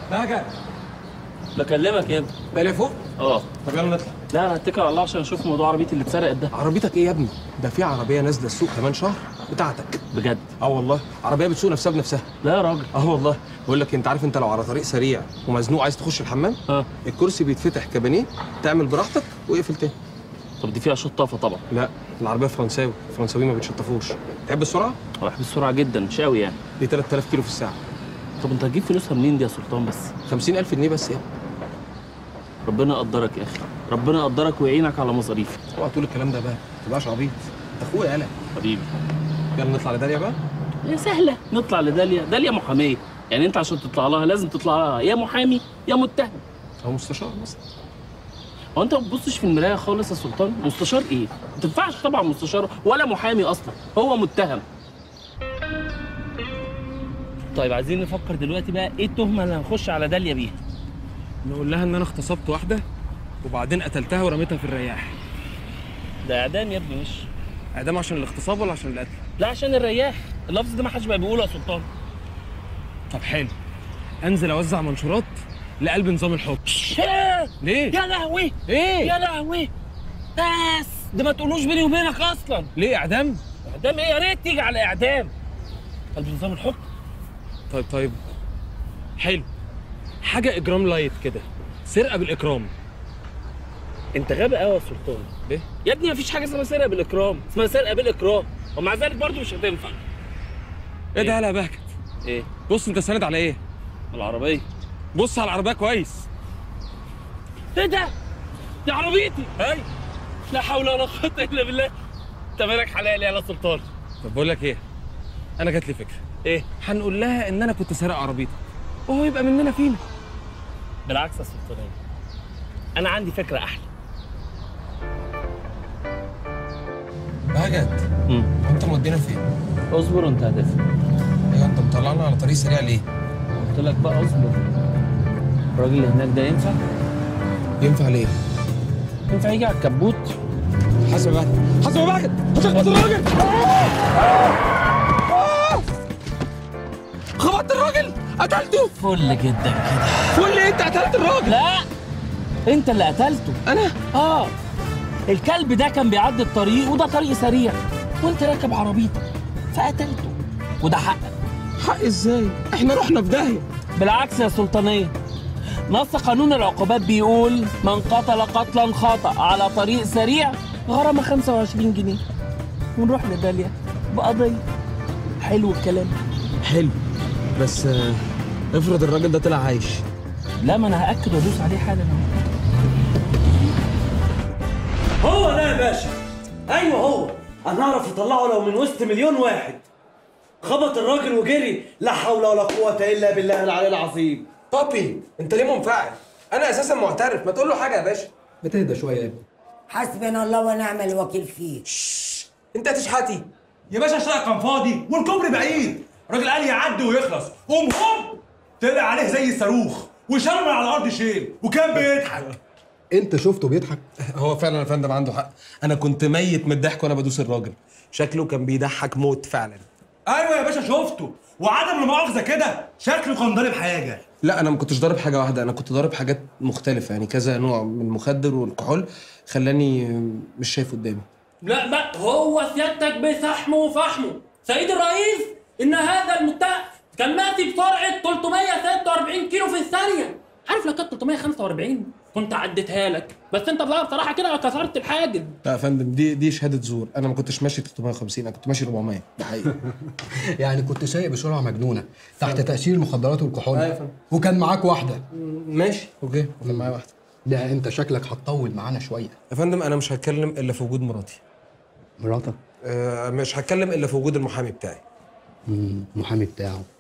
بهجت بكلمك يا ابني بقى فوق اه طب يلا نطلع لا انا هتكل على الله عشان اشوف موضوع عربيتي اللي اتسرقت ده عربيتك ايه يا ابني ده في عربيه نازله السوق كمان شهر بتاعتك بجد اه والله عربيه بتسوق نفسها بنفسها لا يا راجل اه والله بقول لك انت عارف انت لو على طريق سريع ومزنوق عايز تخش الحمام اه الكرسي بيتفتح كابينيه تعمل براحتك واقفل تاني طب دي فيها شطافه طبعا لا العربيه فرنساوي الفرنساوي ما بتشطفوش تحب السرعه انا بحب السرعه جدا مش قوي يعني دي 3000 كيلو في الساعه طب انت هتجيب فلوسها منين دي يا سلطان بس 50000 جنيه بس يا ابني ربنا يقدرك يا اخي ربنا يقدرك ويعينك على مصاريفي اوعى تقول الكلام ده بقى ما تبقاش عبيط انت اخويا يالا حبيبي يلا نطلع لداليا بقى يا سهله نطلع لداليا داليا محاميه يعني انت عشان تطلع لها لازم تطلع لها يا محامي يا متهم او مستشار مثلا هو انت ما بتبصش في المرايه خالص يا سلطان مستشار ايه ما تنفعش طبعا مستشار ولا محامي اصلا هو متهم طيب عايزين نفكر دلوقتي بقى ايه التهمه اللي هنخش على داليا بيها نقول لها ان انا اغتصبت واحده وبعدين قتلتها ورميتها في الرياح ده اعدام يا ابني مش اعدام عشان الاغتصاب ولا عشان القتل لا عشان الرياح اللفظ ده ما حدش بقى بيقوله يا سلطان طب حلو انزل اوزع منشورات لقلب نظام الحكم إيه؟ ليه يا لهوي ايه يا لهوي بس ده ما تقولوش بيني وبينك اصلا ليه اعدام اعدام ايه يا ريت تيجي على اعدام قلب نظام الحكم طيب طيب حلو حاجه اجرام لايت كده سرقه بالاكرام انت غبي قوي يا سلطان ليه يا ابني مفيش حاجه اسمها سرقه بالاكرام اسمها سرقه بالاكرام ومع ذلك برضه مش هتنفع ايه ده يا بهجت ايه بص انت ساند على ايه العربيه بص على العربيه كويس ايه ده دي عربيتي هاي لا حول ولا قوه الا بالله انت مالك حلال يا سلطان طب بقول لك ايه انا جات لي فكره ايه هنقول لها ان انا كنت سارق عربيتك وهو يبقى مننا فينا بالعكس يا سلطان انا عندي فكره احلى بهجت امم انت مودينا فين اصبر وانت هتفهم ايوه انت مطلعنا على طريق سريع ليه قلت لك بقى اصبر الراجل اللي هناك ده ينفع ينفع ليه ينفع يجي على الكبوت حسب بقى حسب بقى هتخبط الراجل خبطت الراجل قتلته فل جدا كده فل انت قتلت الراجل لا انت اللي قتلته انا اه الكلب ده كان بيعدي الطريق وده طريق سريع وانت راكب عربيتك فقتلته وده حقك حق ازاي احنا رحنا في داهيه بالعكس يا سلطانية نص قانون العقوبات بيقول من قتل قتلا خطأ على طريق سريع غرامة 25 جنيه ونروح لداليا بقضية حلو الكلام حلو بس آه، افرض الراجل ده طلع عايش لا ما انا هاكد وادوس عليه حالا اهو هو ده يا باشا ايوه هو انا اعرف اطلعه لو من وسط مليون واحد خبط الراجل وجري لا حول ولا قوه الا بالله العلي العظيم بابي انت ليه منفعل انا اساسا معترف ما تقول له حاجه يا باشا بتهدى شويه يا ابني حسبنا الله ونعم الوكيل فيه انت هتشحتي يا باشا الشارع كان فاضي والكوبري بعيد الراجل قال يعدي ويخلص قوم هوب طلع عليه زي الصاروخ وشال من على الارض شيل وكان بيضحك انت شفته بيضحك هو فعلا يا فندم عنده حق انا كنت ميت من الضحك وانا بدوس الراجل شكله كان بيضحك موت فعلا ايوه يا باشا شفته وعدم المؤاخذه كده شكله كان ضارب حاجه لا انا ما كنتش ضارب حاجه واحده انا كنت ضارب حاجات مختلفه يعني كذا نوع من المخدر والكحول خلاني مش شايف قدامي لا بقى هو سيادتك بسحمه وفحمه سيد الرئيس ان هذا المتهم كان ماشي بسرعه 346 كيلو في الثانيه عارف لو كانت 345 كنت عديتها لك بس انت بقى بصراحه كده كسرت الحاجز لا يا فندم دي دي شهاده زور انا ما كنتش ماشي 350 انا كنت ماشي 400 ده حقيقي يعني كنت سايق بسرعه مجنونه تحت تاثير المخدرات والكحول أيوة فندم. وكان معاك واحده ماشي اوكي كان معايا واحده ده انت شكلك هتطول معانا شويه يا فندم انا مش هتكلم الا في وجود مراتي مراتك آه، مش هتكلم الا في وجود المحامي بتاعي مم، المحامي بتاعه